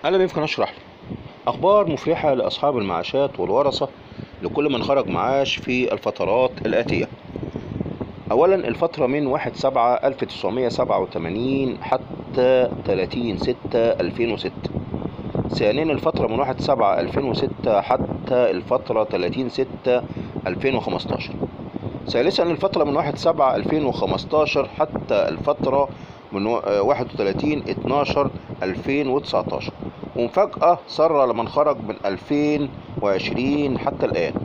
أهلا بيكم في قناة اشرح لي أخبار مفرحة لأصحاب المعاشات والورثة لكل من خرج معاش في الفترات الآتية أولا الفترة من 1 7 1987 حتى 30 6 2006 ثانيا الفترة من 1 7 2006 حتى الفترة 30 6 2015 ثالثا الفترة من 1 7 2015 حتى الفترة من 31 12 2019 ومفاجأة سر لمن خرج من 2020 حتى الآن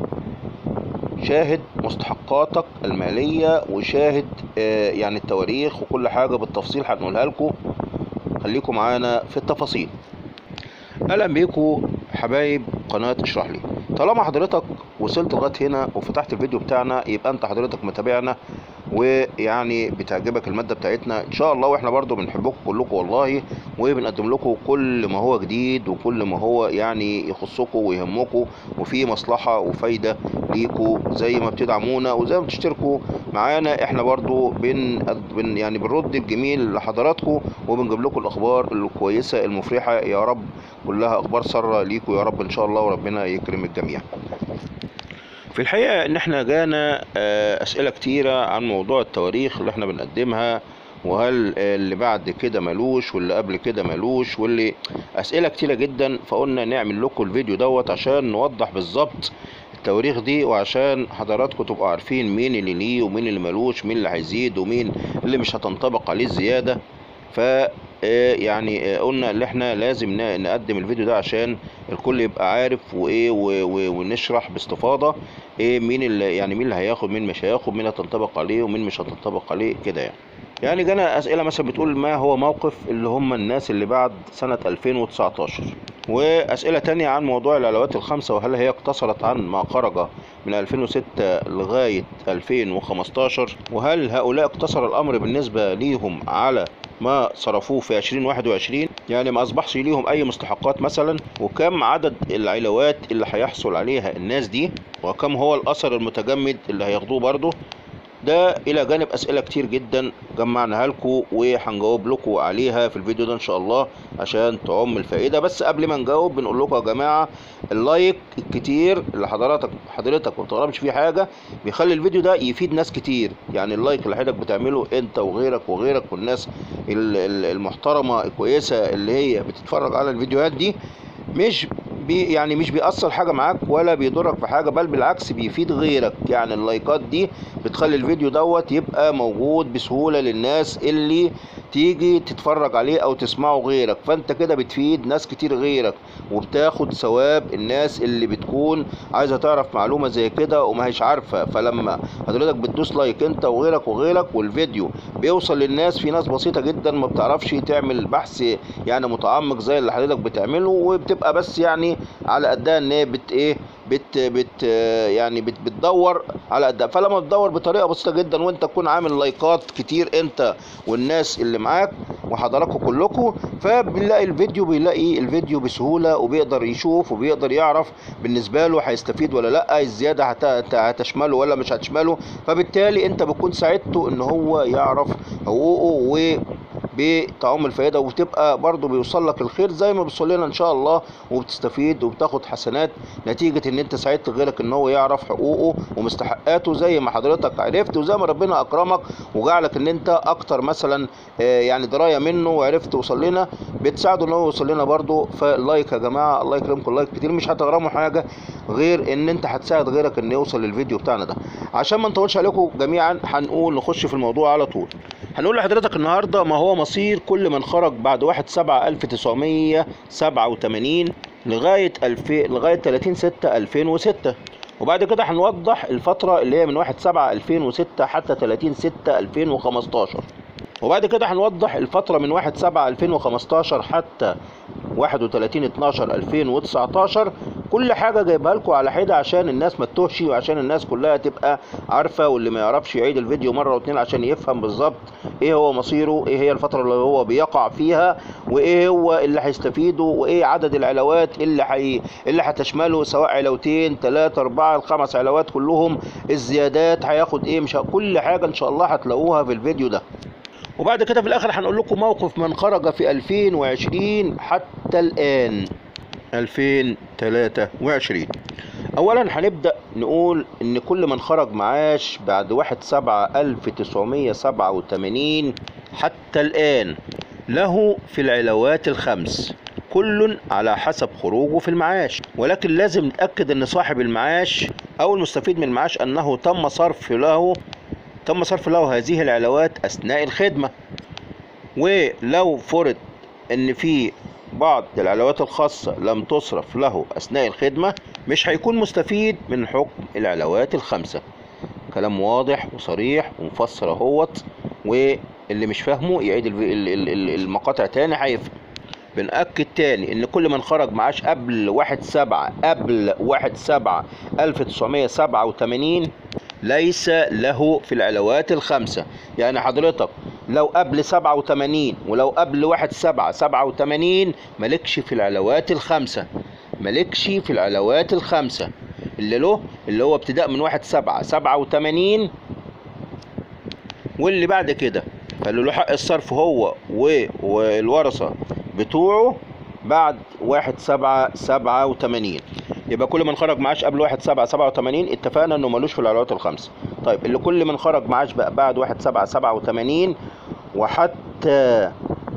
شاهد مستحقاتك المالية وشاهد آه، يعني التواريخ وكل حاجة بالتفصيل هنقولها لكم خليكم معانا في التفاصيل اهلا بيكم حبايب قناة اشرح لي طالما حضرتك وصلت لغاية هنا وفتحت الفيديو بتاعنا يبقى انت حضرتك متابعنا ويعني بتعجبك المادة بتاعتنا ان شاء الله واحنا برضو بنحبكم كلكم والله وبنقدم لكم كل ما هو جديد وكل ما هو يعني يخصكم ويهمكم وفيه مصلحة وفايدة ليكم زي ما بتدعمونا وزي ما بتشتركوا معانا احنا برضو بن بن- يعني بنرد الجميل لحضراتكم وبنجيب لكم الاخبار الكويسة المفرحة يا رب كلها اخبار ساره ليكم يا رب ان شاء الله وربنا يكرم الجميع في الحقيقه ان احنا جانا آه، اسئله كتيره عن موضوع التواريخ اللي احنا بنقدمها وهل اللي بعد كده ملوش واللي قبل كده ملوش واللي اسئله كتيره جدا فقلنا نعمل لكم الفيديو دوت عشان نوضح بالظبط التواريخ دي وعشان حضراتكم تبقوا عارفين مين اللي ليه ومين اللي ملوش مين اللي هيزيد ومين اللي مش هتنطبق عليه الزياده ف آه، يعني آه، قلنا ان احنا لازم ن- نقدم الفيديو ده عشان الكل يبقى عارف وايه و- و- ونشرح باستفاضه ايه مين اللي يعني مين اللي هياخد مين مش هياخد مين هتنطبق عليه ومين مش هتنطبق عليه كده يعني يعني جانا اسئله مثلا بتقول ما هو موقف اللي هم الناس اللي بعد سنه 2019 واسئله تانية عن موضوع العلاوات الخمسه وهل هي اقتصرت عن ما خرج من 2006 لغايه 2015 وهل هؤلاء اقتصر الامر بالنسبه ليهم على ما صرفوه في 2021 يعني ما اصبحش ليهم اي مستحقات مثلا وكم عدد العلاوات اللي هيحصل عليها الناس دي وكم هو الاثر المتجمد اللي هياخدوه برضه ده الى جانب اسئله كتير جدا جمعناها لكم وهنجاوب لكم عليها في الفيديو ده ان شاء الله عشان تعم الفائده بس قبل ما نجاوب بنقول لكم يا جماعه اللايك الكتير اللي حضرتك حضرتك ما بتغرمش فيه حاجه بيخلي الفيديو ده يفيد ناس كتير يعني اللايك اللي حضرتك بتعمله انت وغيرك وغيرك والناس ال- ال- المحترمه الكويسه اللي هي بتتفرج على الفيديوهات دي مش بي يعني مش بيأثر حاجة معاك ولا بيضرك في حاجة بل بالعكس بيفيد غيرك يعني اللايكات دي بتخلي الفيديو دوت يبقى موجود بسهولة للناس اللي تيجي تتفرج عليه او تسمعه غيرك فانت كده بتفيد ناس كتير غيرك وبتاخد ثواب الناس اللي بتكون عايزة تعرف معلومة زي كده وما هيش عارفة فلما حضرتك بتدوس لايك انت وغيرك وغيرك والفيديو بيوصل للناس في ناس بسيطة جدا ما بتعرفش تعمل بحث يعني متعمق زي اللي حضرتك بتعمله وبتبقى بس يعني على قدها ان هي بت ايه بت بت يعني بت بتدور على قدها فلما بتدور بطريقه بسيطه جدا وانت تكون عامل لايكات كتير انت والناس اللي معاك وحضراتكم كلكم فبنلاقي الفيديو بيلاقي الفيديو بسهوله وبيقدر يشوف وبيقدر يعرف بالنسبه له هيستفيد ولا لا الزياده هت- هت- هتشمله ولا مش هتشمله فبالتالي انت بتكون ساعدته ان هو يعرف حقوقه و بتعم الفائده وبتبقى برضه بيوصل لك الخير زي ما بيوصل لنا ان شاء الله وبتستفيد وبتاخد حسنات نتيجه ان انت ساعدت غيرك ان هو يعرف حقوقه ومستحقاته زي ما حضرتك عرفت وزي ما ربنا اكرمك وجعلك ان انت اكتر مثلا آه، يعني درايه منه وعرفت توصل لنا بتساعده ان هو يوصل لنا برضه فاللايك يا جماعه الله يكرمكم لايك كتير مش هتغرموا حاجه غير ان انت هتساعد غيرك ان يوصل للفيديو بتاعنا ده عشان ما نطولش عليكم جميعا هنقول نخش في الموضوع على طول هنقول لحضرتك النهارده ما هو مصير كل من خرج بعد 1 7 1987 لغايه 2000 لغايه 30 6 2006 وبعد كده هنوضح الفتره اللي هي من 1 7 2006 حتى 30 6 2015 وبعد كده هنوضح الفترة من 1 7 2015 حتى 31 12 2019 كل حاجة جايبها لكم على حدة عشان الناس ما تتوهش وعشان الناس كلها تبقى عارفة واللي ما يعرفش يعيد الفيديو مرة واتنين عشان يفهم بالظبط ايه هو مصيره ايه هي الفترة اللي هو بيقع فيها وايه هو اللي هيستفيده وايه عدد العلاوات اللي حي... اللي هتشمله سواء علاوتين ثلاثة أربعة الخمس علاوات كلهم الزيادات هياخد ايه مش ه- كل حاجة ان شاء الله هتلاقوها في الفيديو ده وبعد كده في الاخر هنقول لكم موقف من خرج في 2020 حتى الان 2023 اولا هنبدا نقول ان كل من خرج معاش بعد 1 7 1987 حتى الان له في العلاوات الخمس كل على حسب خروجه في المعاش ولكن لازم نتاكد ان صاحب المعاش او المستفيد من المعاش انه تم صرف له تم صرف له هذه العلاوات اثناء الخدمه ولو فرض ان في بعض العلاوات الخاصة لم تصرف له أثناء الخدمة مش هيكون مستفيد من حكم العلاوات الخمسة كلام واضح وصريح ومفسر اهوت واللي مش فاهمه يعيد ال- ال- ال- ال- المقاطع تاني هيفهم بنأكد تاني ان كل من خرج معاش قبل واحد سبعة قبل واحد سبعة الف تسعمية سبعة وتمانين ليس له في العلاوات الخمسة يعني حضرتك لو قبل سبعة وتمانين ولو قبل واحد سبعة سبعة وتمانين ملكش في العلاوات الخمسة ملكش في العلاوات الخمسة اللي له اللي هو ابتداء من واحد سبعة سبعة وتمانين واللي بعد كده فاللي له حق الصرف هو و- والورثة بتوعه بعد واحد سبعة سبعة وتمانين يبقى كل من خرج معاش قبل واحد سبعة سبعة وتمانين اتفقنا انه ملوش في العلاوات الخمسة طيب اللي كل من خرج معاش بقى بعد واحد سبعة سبعة وتمانين وحتى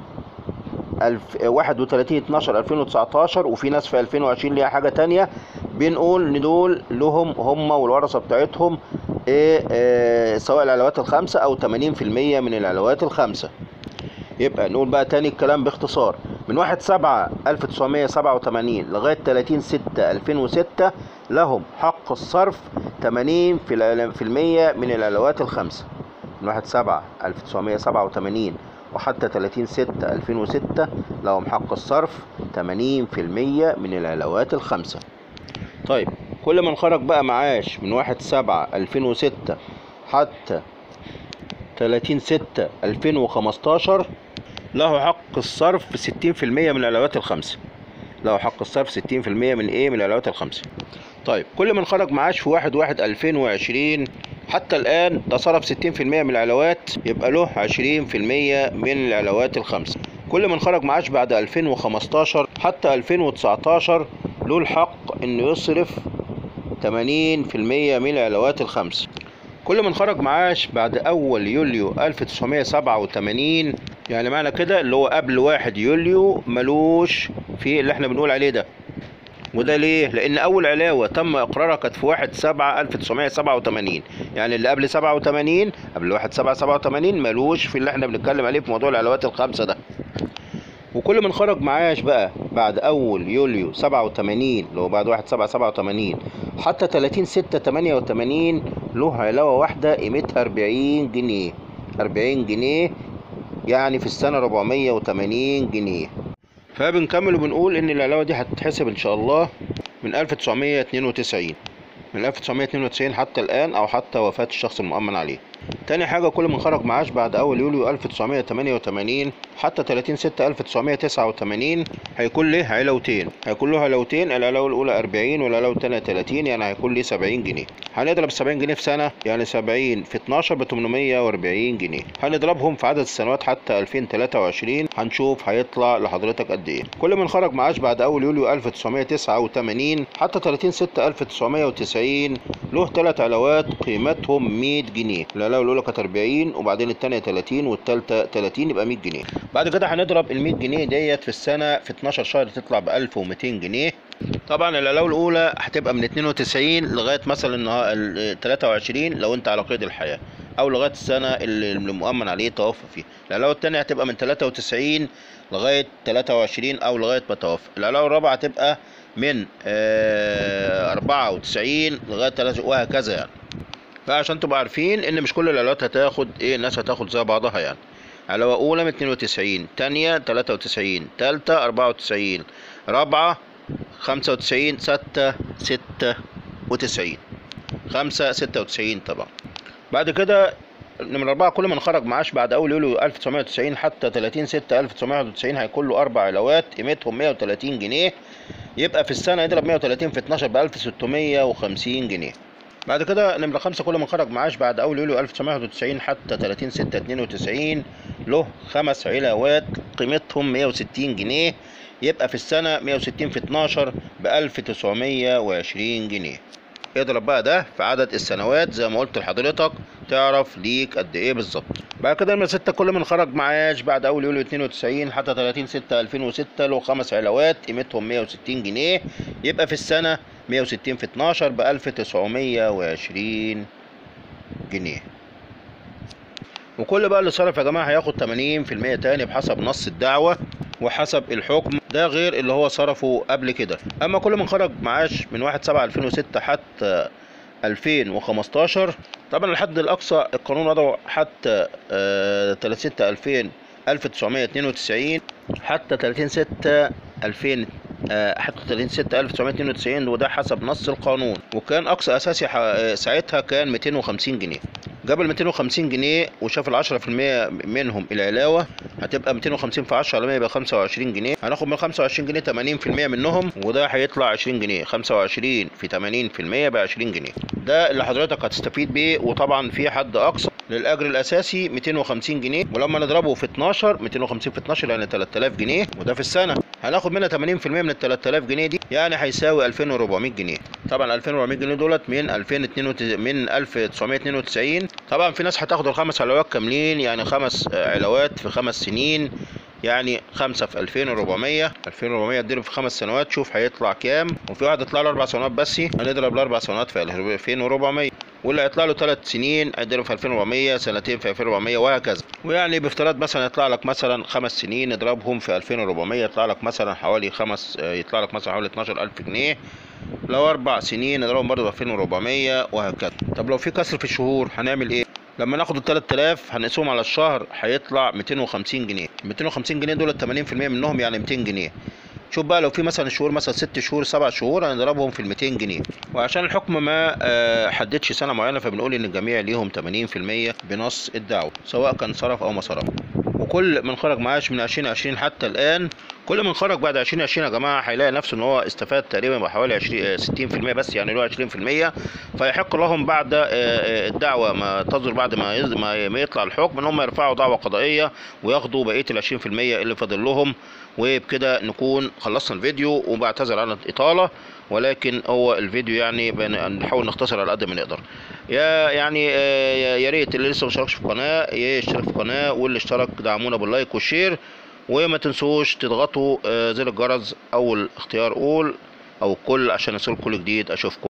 الف... 31 12 2019 وفي ناس في 2020 ليها حاجة تانية بنقول ان دول لهم هم والورثة بتاعتهم إيه إيه سواء العلاوات الخمسة او 80% من العلاوات الخمسة يبقى نقول بقى تاني الكلام باختصار من 1 7 1987 لغاية 30 6 2006 لهم حق الصرف 80 في العلا- في المية من العلاوات الخمسة من 1 7 1987 وحتى 30 6 2006 لهم حق الصرف 80% من العلاوات الخمسة طيب كل من خرج بقى معاش من 1 7 2006 حتى 30 6 2015 له حق الصرف 60% من العلاوات الخمسة له حق الصرف 60% من ايه من العلاوات الخمسة طيب كل من خرج معاش في 1 1 2020 حتى الآن ده صرف 60% من العلاوات يبقى له 20% من العلاوات الخمسة كل من خرج معاش بعد 2015 حتى 2019 له الحق انه يصرف 80% من العلاوات الخمسة كل من خرج معاش بعد أول يوليو 1987 يعني معنى كده اللي هو قبل 1 يوليو ملوش في اللي احنا بنقول عليه ده وده ليه؟ لأن أول علاوة تم إقرارها كانت في 1 7 1987 يعني اللي قبل 87 قبل 1 7 87 ملوش في اللي احنا بنتكلم عليه في موضوع العلاوات الخمسة ده وكل من خرج معاش بقى بعد اول يوليو 87 اللي هو بعد 1 7 87 حتى 30 6 88 له علاوه واحده قيمتها 40 جنيه 40 جنيه يعني في السنه 480 جنيه فبنكمل وبنقول ان العلاوه دي هتتحسب ان شاء الله من 1992 من 1992 حتى الآن أو حتى وفاة الشخص المؤمن عليه. تاني حاجة كل من خرج معاش بعد أول يوليو 1988 حتى 30 6 1989 هيكون له علاوتين، هيكون له علاوتين العلاوة الأولى 40 والعلاوة التانية 30 يعني هيكون ليه 70 جنيه. هنضرب 70 جنيه في سنة يعني 70 في 12 ب 840 جنيه. هنضربهم في عدد السنوات حتى 2023 هنشوف هيطلع لحضرتك قد إيه. كل من خرج معاش بعد أول يوليو 1989 حتى 30 6 1990 له ثلاث علاوات قيمتهم 100 جنيه العلاوه الاولى كانت 40 وبعدين الثانيه 30 والثالثه 30 يبقى 100 جنيه بعد كده هنضرب ال 100 جنيه ديت في السنه في 12 شهر تطلع ب 1200 جنيه طبعا العلاوه الاولى هتبقى من 92 لغايه مثلا النها- ال 23 لو انت على قيد الحياه او لغايه السنه اللي المؤمن عليه توفى فيها العلاوه الثانيه هتبقى من 93 لغايه 23 او لغايه ما توفى العلاوه الرابعه هتبقى من آه، 94 لغايه 3 وهكذا يعني فعشان تبقوا عارفين ان مش كل العلاوات هتاخد ايه الناس هتاخد زي بعضها يعني علاوه اولى من 92 تانية 93 تالتة 94 رابعه 95 ستة 96 5 96 طبعا بعد كده نمرة أربعة كل من خرج معاش بعد أول يوليو 1990 حتى 30 6 1991 هيكون له أربع علاوات قيمتهم 130 جنيه يبقى في السنة يضرب 130 في 12 ب 1650 جنيه بعد كده نمرة خمسة كل من خرج معاش بعد أول يوليو 1991 حتى 30 6 92 له خمس علاوات قيمتهم 160 جنيه يبقى في السنة 160 في 12 ب 1920 جنيه اضرب بقى ده في عدد السنوات زي ما قلت لحضرتك تعرف ليك قد ايه بالظبط بعد كده نمرة ستة كل من خرج معاش بعد أول يوليو 92 حتى 30 6 2006 له خمس علاوات قيمتهم 160 جنيه يبقى في السنة 160 في 12 ب 1920 جنيه وكل بقى اللي صرف يا جماعة هياخد 80% تاني بحسب نص الدعوة وحسب الحكم ده غير اللي هو صرفه قبل كده اما كل من خرج معاش من 1 7 2006 حتى 2015 طبعا الحد الاقصى القانون وضعه حتى 30 6 2000 1992 حتى 30 6 2000 حتى 30 6 1992 وده حسب نص القانون وكان اقصى اساسي ساعتها كان 250 جنيه جاب ال 250 جنيه وشاف ال 10% منهم العلاوه هتبقى 250 في 10 لما يبقى 25 جنيه هناخد من 25 جنيه 80% منهم وده هيطلع 20 جنيه 25 في 80% ب 20 جنيه ده اللي حضرتك هتستفيد بيه وطبعا في حد اقصى للاجر الاساسي 250 جنيه ولما نضربه في 12 250 في 12 يعني 3000 جنيه وده في السنه هناخد منها 80% من ال 3000 جنيه دي يعني هيساوي 2400 جنيه طبعا 2400 جنيه دولت من 2092 من 1992 طبعا في ناس هتاخد الخمس علاوات كاملين يعني خمس علاوات في خمس سنين يعني خمسة في 2400 2400 اديله في خمس سنوات شوف هيطلع كام وفي واحد يطلع له اربع سنوات بس هنضرب الاربع سنوات في 2400 واللي هيطلع له ثلاث سنين اديله في 2400 سنتين في 2400 وهكذا ويعني بافتراض مثلا يطلع لك مثلا خمس سنين اضربهم في 2400 يطلع لك مثلا حوالي خمس يطلع لك مثلا حوالي 12000 جنيه لو اربع سنين اضربهم برضه ب 2400 وهكذا طب لو في كسر في الشهور هنعمل ايه لما ناخد ال 3000 هنقسمهم على الشهر هيطلع 250 جنيه 250 جنيه دول 80% منهم يعني 200 جنيه شوف بقى لو في مثلا شهور مثلا ست شهور سبع شهور هنضربهم في ال 200 جنيه وعشان الحكم ما حددش سنه معينه فبنقول ان الجميع ليهم 80% بنص الدعوه سواء كان صرف او ما صرف وكل من خرج معاش من 2020 حتى الان كل من خرج بعد 2020 يا جماعه هيلاقي نفسه ان هو استفاد تقريبا بحوالي 20 60% بس يعني له 20% فيحق لهم بعد الدعوه ما تصدر بعد ما ما يطلع الحكم ان هم يرفعوا دعوه قضائيه وياخدوا بقيه ال 20% اللي فاضل لهم وبكده نكون خلصنا الفيديو وبعتذر عن الاطاله ولكن هو الفيديو يعني بنحاول نختصر على قد ما نقدر يا يعني يا ريت اللي لسه ما اشتركش في القناه يشترك في القناه واللي اشترك دعمونا باللايك والشير وما تنسوش تضغطوا زر الجرس اول اختيار اول او الكل عشان يصل كل جديد اشوفكم